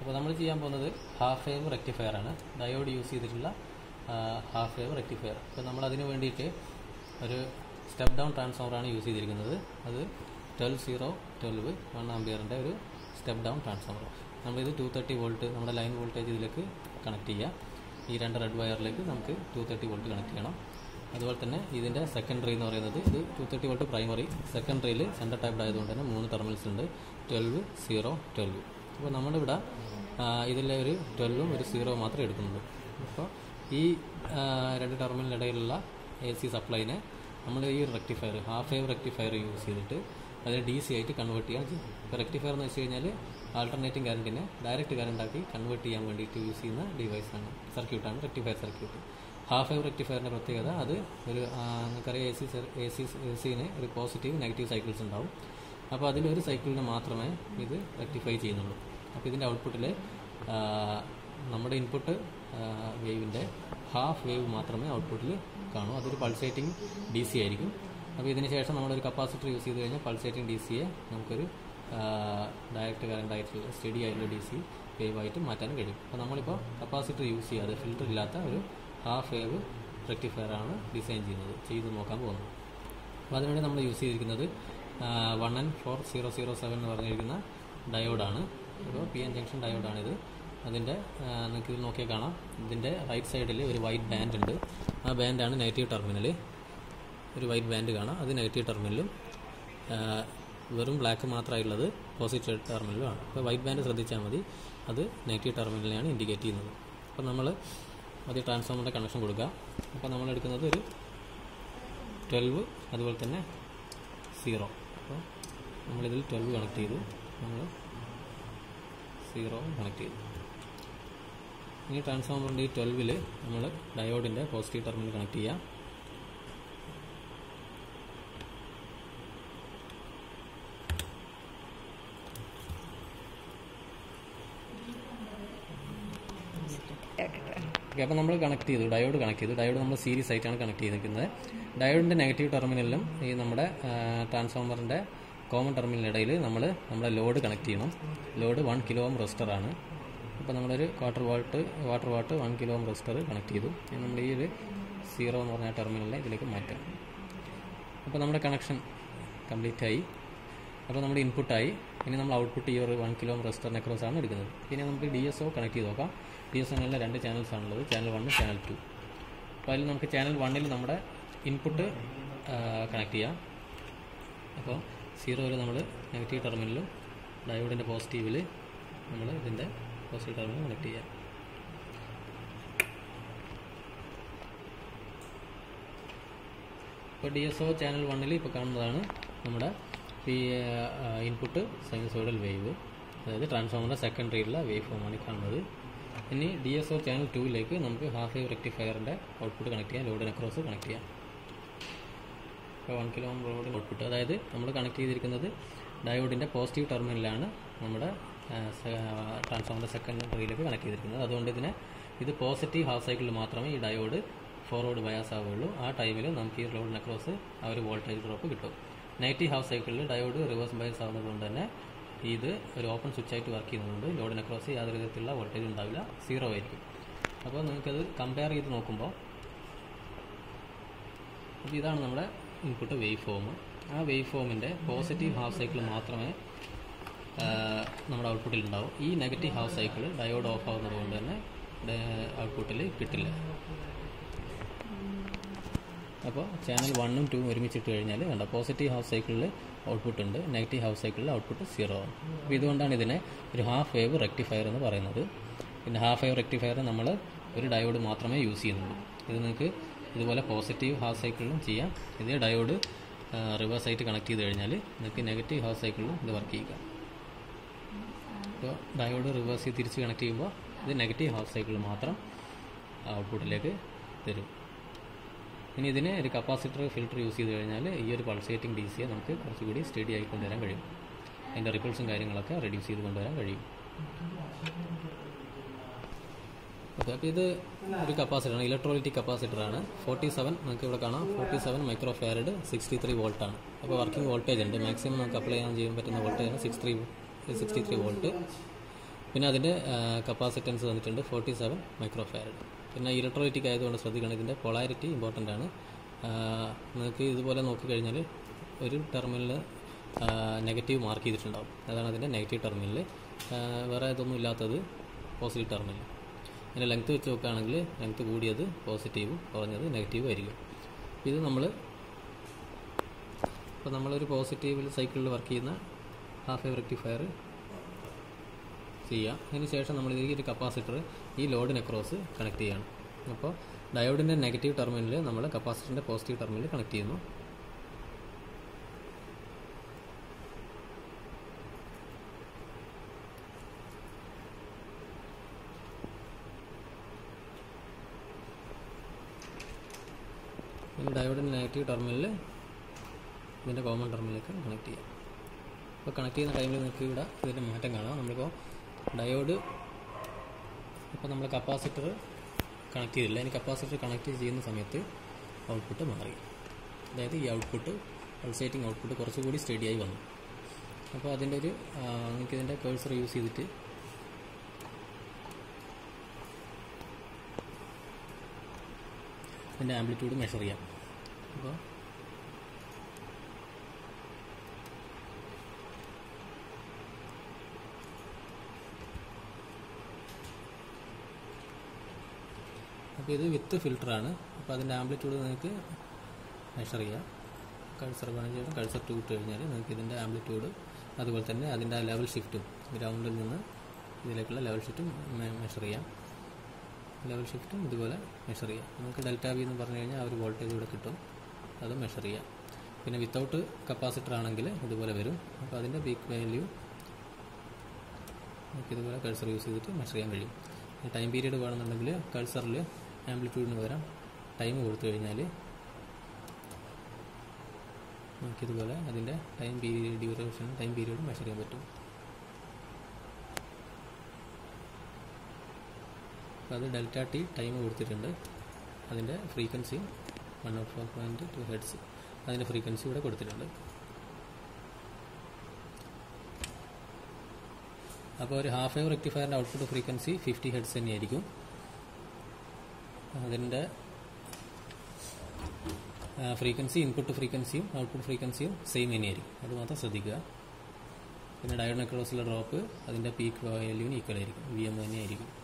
അപ്പോൾ നമ്മൾ ചെയ്യാൻ പോകുന്നത് ഹാഫ് വേവ് റെക്ടിഫയർ ആണ് ഡയോഡ് യൂസ് ചെയ്തിട്ടുള്ള ഹാഫ് വേവ് റെക്ടിഫയർ അപ്പോൾ നമ്മൾ അതിന് വേണ്ടിയിട്ട് ഒരു സ്റ്റെപ്പ് ഡൗൺ ട്രാൻസ്ഫോമറാണ് യൂസ് ചെയ്തിരിക്കുന്നത് അത് ട്വൽവ് സീറോ ട്വൽവ് വൺ ആംബിയറിൻ്റെ ഒരു സ്റ്റെപ്പ് ഡൗൺ ട്രാൻസ്ഫോമർ നമ്മളിത് ടു തേർട്ടി വോൾട്ട് നമ്മുടെ ലൈൻ വോൾട്ടേജ് ഇതിലേക്ക് കണക്ട് ചെയ്യാം ഈ രണ്ട് റെഡ് വയറിലേക്ക് നമുക്ക് ടു തേർട്ടി വോൾട്ട് കണക്ട് ചെയ്യണം അതുപോലെ തന്നെ ഇതിൻ്റെ സെക്കൻഡറി എന്ന് പറയുന്നത് ഇത് ടു തേർട്ടി വോൾട്ട് പ്രൈമറി സെക്കൻഡറിയിൽ സെൻറ്റർ ടൈപ്ഡ് ആയതുകൊണ്ട് തന്നെ മൂന്ന് ടെർമിനൽസ് ഉണ്ട് ട്വൽവ് സീറോ ട്വൽവ് അപ്പോൾ നമ്മളിവിടെ ഇതിലെ ഒരു ട്വൽവും ഒരു സീറോ മാത്രമേ എടുക്കുന്നുള്ളൂ അപ്പോൾ ഈ ആ, രണ്ട് ടെർമിനലിടയിലുള്ള എ സി സപ്ലൈനെ നമ്മൾ ഈ rectifier half wave rectifier use ചെയ്തിട്ട് അതിനെ ഡി സി ആയിട്ട് കൺവേർട്ട് ചെയ്യാൻ ചെയ്യും ഇപ്പോൾ റെക്ടിഫയർ എന്ന് വെച്ച് കഴിഞ്ഞാൽ ആൾട്ടർനേറ്റിംഗ് കറണ്ടിനെ ഡയറക്റ്റ് കറണ്ട് ആക്കി കൺവേർട്ട് ചെയ്യാൻ വേണ്ടിയിട്ട് യൂസ് ചെയ്യുന്ന ഡിവൈസാണ് സർക്യൂട്ടാണ് റെക്ടിഫയർ സർക്യൂട്ട് ഹാഫ് വേവ് റെക്ടിഫയറിൻ്റെ പ്രത്യേകത അത് ഒരു ആ, നിങ്ങൾക്കറിയാം A C A C A സിന് ഒരു പോസിറ്റീവ് നെഗറ്റീവ് സൈക്കിൾസ് ഉണ്ടാവും അപ്പോൾ അതിലൊരു സൈക്കിളിന് മാത്രമേ ഇത് റെക്ടിഫൈ ചെയ്യുന്നുള്ളൂ അപ്പോൾ ഇതിൻ്റെ ഔട്ട്പുട്ടിൽ നമ്മുടെ ഇൻപുട്ട് വേവിൻ്റെ ഹാഫ് വേവ് മാത്രമേ ഔട്ട്പുട്ടിൽ കാണൂ അതൊരു പൾസേറ്റിംഗ് ഡി സി ആയിരിക്കും അപ്പോൾ ഇതിന് ശേഷം നമ്മളൊരു കപ്പാസിറ്റർ യൂസ് ചെയ്ത് കഴിഞ്ഞാൽ പൾസേറ്റിംഗ് ഡി സിയെ നമുക്കൊരു ഡയറക്റ്റ് കറണ്ട് ആയിട്ടുള്ള സ്റ്റഡി ആയിട്ടുള്ള ഡി സി വേവായിട്ട് മാറ്റാനും കഴിയും അപ്പോൾ നമ്മളിപ്പോൾ കപ്പാസിറ്റർ യൂസ് ചെയ്യാതെ ഫിൽറ്റർ ഇല്ലാത്ത ഒരു ഹാഫ് വേവ് റെക്ടിഫയർ ആണ് ഡിസൈൻ ചെയ്യുന്നത് ചെയ്ത് നോക്കാൻ പോകുന്നത് അപ്പോൾ അതിനുവേണ്ടി നമ്മൾ യൂസ് ചെയ്തിരിക്കുന്നത് one N four zero zero seven എന്ന് പറഞ്ഞിരിക്കുന്ന ഡയോഡാണ് ഇപ്പോൾ പി എൻ ജംഗ്ഷൻ ഡയോഡാണിത് അതിൻ്റെ നിങ്ങൾക്ക് ഇത് നോക്കിയാൽ കാണാം ഇതിൻ്റെ റൈറ്റ് സൈഡിൽ ഒരു വൈറ്റ് ബാൻഡ് ഉണ്ട് ആ ബാൻഡാണ് നെഗറ്റീവ് ടെർമിനൽ ഒരു വൈറ്റ് ബാൻഡ് കാണാം അത് നെഗറ്റീവ് ടെർമിനലും ആ, വെറും ബ്ലാക്ക് മാത്രമായിട്ടുള്ളത് പോസിറ്റീവ് ടെർമിനലുമാണ് അപ്പോൾ വൈറ്റ് ബാൻഡ് ശ്രദ്ധിച്ചാൽ മതി അത് നെഗറ്റീവ് ടെർമിനലിനെയാണ് ഇൻഡിക്കേറ്റ് ചെയ്യുന്നത് അപ്പോൾ നമ്മൾ അത് ട്രാൻസ്ഫോമറിൻ്റെ കണക്ഷൻ കൊടുക്കുക അപ്പോൾ നമ്മൾ എടുക്കുന്നത് ഒരു ട്വൽവ് അതുപോലെ തന്നെ സീറോ അപ്പോൾ നമ്മളിതിൽ ട്വൽവ് കണക്ട് ചെയ്തു നമ്മൾ സീറോ കണക്ട് ചെയ്തു ഇനി ട്രാൻസ്ഫോമറിൻ്റെ ഈ ട്വൽവിൽ നമ്മൾ ഡയോഡിൻ്റെ പോസിറ്റീവ് ടെർമിനൽ കണക്ട് ചെയ്യാം ഓക്കെ അപ്പോൾ നമ്മൾ കണക്ട് ചെയ്തു ഡയോഡ് കണക്ട് ചെയ്തു ഡയോഡ് നമ്മൾ സീരീസ് ആയിട്ടാണ് കണക്ട് ചെയ്തിരിക്കുന്നത് ഡയോഡിൻ്റെ നെഗറ്റീവ് ടെർമിനലിലും ഈ നമ്മുടെ ട്രാൻസ്ഫോമറിൻ്റെ കോമൺ ടെർമിനലിനിടയിൽ നമ്മൾ നമ്മുടെ ലോഡ് കണക്ട് ചെയ്യണം ലോഡ് വൺ കിലോ ഓം റെസിസ്റ്ററാണ് അപ്പോൾ നമ്മളൊരു quarter watt water watt one kilo ohm resistor connect ചെയ്തു ഇനി നമ്മൾ ഈ ഒരു സീറോ എന്ന് പറഞ്ഞ ടെർമിനലിനെ ഇതിലേക്ക് മാറ്റാം അപ്പോൾ നമ്മുടെ കണക്ഷൻ കംപ്ലീറ്റ് ആയി അപ്പോൾ നമ്മുടെ ഇൻപുട്ടായി ഇനി നമ്മൾ ഔട്ട്പുട്ട് ഈ ഒരു വൺ കിലോ റെസിസ്റ്ററിനെ ക്രോസ് ആണ് എടുക്കുന്നത് ഇനി നമുക്ക് ഡി എസ് ഒ കണക്ട് ചെയ്ത് നോക്കാം ഡി എസ് ഒന്നിലെ രണ്ട് ചാനൽസ് ആണുള്ളത് ചാനൽ വൺ ചാനൽ ടു അപ്പോൾ അതിൽ നമുക്ക് ചാനൽ വണ്ണിൽ നമ്മുടെ ഇൻപുട്ട് കണക്ട് ചെയ്യാം അപ്പോൾ സീറോയിൽ നമ്മൾ നെഗറ്റീവ് ടെർമിനലും ഡയോഡിൻ്റെ പോസിറ്റീവിൽ നമ്മൾ ഇതിൻ്റെ പോസിറ്റീവ് ടെർമിനൽ കണക്ട് ചെയ്യാം ഇപ്പോൾ ഡി എസ് ഒ ചാനൽ വണ്ണിൽ ഇപ്പോൾ കാണുന്നതാണ് നമ്മുടെ ഈ ഇൻപുട്ട് സൈനസോയിഡൽ വേവ് അതായത് ട്രാൻസ്ഫോമറിൻ്റെ സെക്കൻഡറിയിലുള്ള വേവ് ഫോമാണ് ഈ കാണുന്നത് ഇനി ഡി എസ് ഒ ചാനൽ ടൂവിലേക്ക് നമുക്ക് ഹാഫ് വേവ് റെക്ടിഫയറിൻ്റെ ഔട്ട്പുട്ട് കണക്ട് ചെയ്യാം ലോഡിന് അക്രോസ് കണക്ട് ചെയ്യാം ഇപ്പോൾ വൺ കിലോ ലോഡിൻ്റെ ഔട്ട്പുട്ട് അതായത് നമ്മൾ കണക്ട് ചെയ്തിരിക്കുന്നത് ഡയോഡിൻ്റെ പോസിറ്റീവ് ടെർമിനലാണ് നമ്മുടെ ട്രാൻസ്ഫോമറിൻ്റെ സെക്കൻഡറിയിലേക്ക് കണക്ട് ചെയ്തിരിക്കുന്നത് അതുകൊണ്ട് ഇതിനെ ഇത് പോസിറ്റീവ് ഹാഫ് സൈക്കിളിൽ മാത്രമേ ഈ ഡയോഡ് ഫോർവേഡ് ബയാസ് ആവുകയുള്ളൂ ആ ടൈമിൽ നമുക്ക് ഈ ലോഡിന് അക്രോസ് ആ ഒരു വോൾട്ടേജ് ഡ്രോപ്പ് കിട്ടും നെഗറ്റീവ് ഹാഫ് സൈക്കിളിൽ ഡയോഡ് റിവേഴ്സ് ബയസ് ആവുന്നത് കൊണ്ട് തന്നെ ഇത് ഒരു ഓപ്പൺ സ്വിച്ച് ആയിട്ട് വർക്ക് ചെയ്യുന്നതുകൊണ്ട് ലോഡിന് അക്രോസ് യാതൊരു വിധത്തിലുള്ള വോൾട്ടേജ് ഉണ്ടാവില്ല സീറോ ആയിരിക്കും അപ്പോൾ നിങ്ങൾക്കത് കമ്പയർ ചെയ്ത് നോക്കുമ്പോൾ അപ്പോൾ ഇതാണ് നമ്മുടെ ഇൻപുട്ട് വേവ് ഫോം ആ വേവ് ഫോമിൻ്റെ പോസിറ്റീവ് ഹാഫ് സൈക്കിൾ മാത്രമേ ആ, നമ്മുടെ ഔട്ട്പുട്ടിൽ ഉണ്ടാവും ഈ negative half cycle diode off ആവുന്നത് കൊണ്ട് തന്നെ ഔട്ട്പുട്ടിൽ കിട്ടില്ല അപ്പോൾ ചാനൽ വണ്ണും ടൂവും ഒരുമിച്ചിട്ട് കഴിഞ്ഞാൽ കണ്ട പോസിറ്റീവ് ഹാഫ് സൈക്കിളിൽ ഔട്ട്പുട്ട് ഉണ്ട് നെഗറ്റീവ് ഹാഫ് സൈക്കിളിൽ ഔട്ട്പുട്ട് സീറോ ആണ് അപ്പോൾ ഇതുകൊണ്ടാണ് ഇതിനെ ഒരു ഹാഫ് വേവ് റെക്ടിഫയർ എന്ന് പറയുന്നത് പിന്നെ ഹാഫ് വേവ് റെക്ടിഫയർ നമ്മൾ ഒരു ഡയോഡ് മാത്രമേ യൂസ് ചെയ്യുന്നുള്ളൂ ഇത് നിങ്ങൾക്ക് ഇതുപോലെ പോസിറ്റീവ് ഹാഫ് സൈക്കിളിലും ചെയ്യാം ഇതേ ഡയോഡ് റിവേഴ്സ് ആയിട്ട് കണക്ട് ചെയ്ത് കഴിഞ്ഞാൽ നിങ്ങൾക്ക് നെഗറ്റീവ് ഹാഫ് സൈക്കിളിലും ഇത് വർക്ക് ചെയ്യുക ഇപ്പോൾ ഡയോഡ് റിവേഴ്സ് ചെയ്ത് തിരിച്ച് കണക്ട് ചെയ്യുമ്പോൾ ഇത് നെഗറ്റീവ് ഹാഫ് സൈക്കിൾ മാത്രം ഔട്ട്പുട്ടിലേക്ക് തരും ഇനി ഇതിന് ഒരു കപ്പാസിറ്റർ ഫിൽറ്റർ യൂസ് ചെയ്ത് കഴിഞ്ഞാൽ ഈ ഒരു പൾസേറ്റിംഗ് ഡി സിയെ നമുക്ക് കുറച്ചുകൂടി സ്റ്റഡി ആയി കൊണ്ടുവരാൻ കഴിയും അതിൻ്റെ റിപ്പിൾസും കാര്യങ്ങളൊക്കെ റെഡ്യൂസ് ചെയ്ത് കൊണ്ടുവരാൻ കഴിയും ഓക്കെ അപ്പോൾ ഇത് ഒരു കപ്പാസിറ്ററാണ് ഇലക്ട്രോളിറ്റിക് കപ്പാസിറ്ററാണ് ഫോർട്ടി സെവൻ നമുക്ക് ഇവിടെ കാണാം forty seven micro farad sixty three വോൾട്ടാണ് അപ്പോൾ വർക്കിംഗ് വോൾട്ടേജ് ഉണ്ട് മാക്സിമം നമുക്ക് അപ്ലൈ ചെയ്യാൻ ചെയ്യാൻ പറ്റുന്ന വോൾട്ടേജാണ് six three sixty three volt പിന്നെ അതിൻ്റെ കപ്പാസിറ്റൻസ് വന്നിട്ടുണ്ട് ഫോർട്ടി സെവൻ മൈക്രോ ഫാരഡ് പിന്നെ ഇലക്ട്രോലൈറ്റിക് ആയതുകൊണ്ട് ശ്രദ്ധിക്കണം ഇതിൻ്റെ പൊളാരിറ്റി ഇമ്പോർട്ടൻ്റ് ആണ് ആ, നിങ്ങൾക്ക് ഇതുപോലെ നോക്കിക്കഴിഞ്ഞാൽ ഒരു ടെർമിനൽ നെഗറ്റീവ് മാർക്ക് ചെയ്തിട്ടുണ്ടാവും അതാണ് അതിൻ്റെ നെഗറ്റീവ് ടെർമിനൽ വേറെ ഇതൊന്നും ഇല്ലാത്തത് പോസിറ്റീവ് ടെർമിനൽ അതിൻ്റെ ലെങ്ത് വെച്ച് നോക്കുകയാണെങ്കിൽ ലെങ്ത് കൂടിയത് പോസിറ്റീവും കുറഞ്ഞത് നെഗറ്റീവും ആയിരിക്കും ഇത് നമ്മൾ ഇപ്പോൾ നമ്മളൊരു പോസിറ്റീവിൽ സൈക്കിളിൽ വർക്ക് ചെയ്യുന്ന ഹാഫ് വേവ് റെക്ടിഫയർ ചെയ്യുക അതിന് ശേഷം നമ്മൾ ഇതിലേക്ക് ഒരു കപ്പാസിറ്റർ ഈ ലോഡിന് അക്രോസ് കണക്ട് ചെയ്യണം അപ്പോൾ ഡയോഡിൻ്റെ നെഗറ്റീവ് ടെർമിനൽ നമ്മൾ കപ്പാസിറ്ററിൻ്റെ പോസിറ്റീവ് ടെർമിനൽ കണക്ട് ചെയ്യുന്നു ഈ ഡയോഡിൻ്റെ നെഗറ്റീവ് ടെർമിനൽ ഇതിൻ്റെ കോമൺ ടെർമിനലിലേക്ക് കണക്ട് ചെയ്യാം അപ്പോൾ കണക്ട് ചെയ്യുന്ന ടൈമിൽ നിങ്ങൾക്ക് ഇവിടെ ഇതിൻ്റെ മാറ്റം കാണാം നമ്മളിപ്പോൾ ഡയോഡ് ഇപ്പോൾ നമ്മൾ കപ്പാസിറ്റർ കണക്ട് ചെയ്തില്ല ഇനി കപ്പാസിറ്റർ കണക്ട് ചെയ്യുന്ന സമയത്ത് ഔട്ട്പുട്ട് മാറി അതായത് ഈ ഔട്ട്പുട്ട് പൾസേറ്റിംഗ് ഔട്ട്പുട്ട് കുറച്ചുകൂടി സ്റ്റഡിയായി വന്നു അപ്പോൾ അതിൻ്റെ ഒരു ആ, നിങ്ങൾക്ക് ഇതിൻ്റെ കേഴ്സർ യൂസ് ചെയ്തിട്ട് ഇതിൻ്റെ ആംപ്ലിറ്റ്യൂഡ് മെഷർ ചെയ്യാം അപ്പോൾ അപ്പോൾ ഇത് വിത്ത് ഫിൽറ്ററാണ് അപ്പോൾ അതിൻ്റെ ആംപ്ലിറ്റ്യൂഡ് നിങ്ങൾക്ക് മെഷർ ചെയ്യാം കഴ്സർ വേണമെങ്കിൽ ചെയ്താൽ കഴ്സർ ടു ഇട്ട് കഴിഞ്ഞാൽ നിങ്ങൾക്ക് ഇതിൻ്റെ ആംപ്ലിറ്റ്യൂഡ് അതുപോലെ തന്നെ അതിൻ്റെ ആ ലെവൽ ഷിഫ്റ്റും ഗ്രൗണ്ടിൽ നിന്ന് ഇതിലേക്കുള്ള ലെവൽ ഷിഫ്റ്റും മെഷർ ചെയ്യാം ലെവൽ ഷിഫ്റ്റും ഇതുപോലെ മെഷർ ചെയ്യാം നമുക്ക് ഡെൽറ്റ വി എന്ന് പറഞ്ഞു കഴിഞ്ഞാൽ ആ ഒരു വോൾട്ടേജ് ഇവിടെ കിട്ടും അത് മെഷർ ചെയ്യാം പിന്നെ വിത്തൗട്ട് കപ്പാസിറ്റർ ആണെങ്കിൽ ഇതുപോലെ വരും അപ്പോൾ അതിൻ്റെ പീക്ക് വാല്യൂ നമുക്ക് ഇതുപോലെ കഴ്സർ യൂസ് ചെയ്തിട്ട് മെഷർ ചെയ്യാൻ കഴിയും ടൈം പീരീഡ് വേണമെന്നുണ്ടെങ്കിൽ കഴ്സറിൽ ആംപ്ലിറ്റ്യൂഡിന് പകരം ടൈം കൊടുത്തു കഴിഞ്ഞാൽ നമുക്കിതുപോലെ അതിൻ്റെ time period duration time period measure ചെയ്യാൻ പറ്റും അപ്പോൾ അത് ഡെൽറ്റ ടി ടൈം കൊടുത്തിട്ടുണ്ട് അതിൻ്റെ frequency one naught four point two hertz അതിൻ്റെ ഫ്രീക്വൻസി ഇവിടെ കൊടുത്തിട്ടുണ്ട് അപ്പോൾ ഒരു ഹാഫ് വേവ് റെക്ടിഫയറിൻ്റെ ഔട്ട്പുട്ട് ഫ്രീക്വൻസി ഫിഫ്റ്റി ഹെഡ്സ് തന്നെയായിരിക്കും അതിൻ്റെ ഫ്രീക്വൻസി ഇൻപുട്ട് ഫ്രീക്വൻസിയും ഔട്ട്പുട്ട് ഫ്രീക്വൻസിയും സെയിം തന്നെയായിരിക്കും അത് മാത്രം ശ്രദ്ധിക്കുക പിന്നെ ഡയോഡ് നെക്രോസിലെ ഡ്രോപ്പ് അതിൻ്റെ പീക്ക് വാല്യൂവിന് ഈക്വൽ ആയിരിക്കും വി എം തന്നെയായിരിക്കും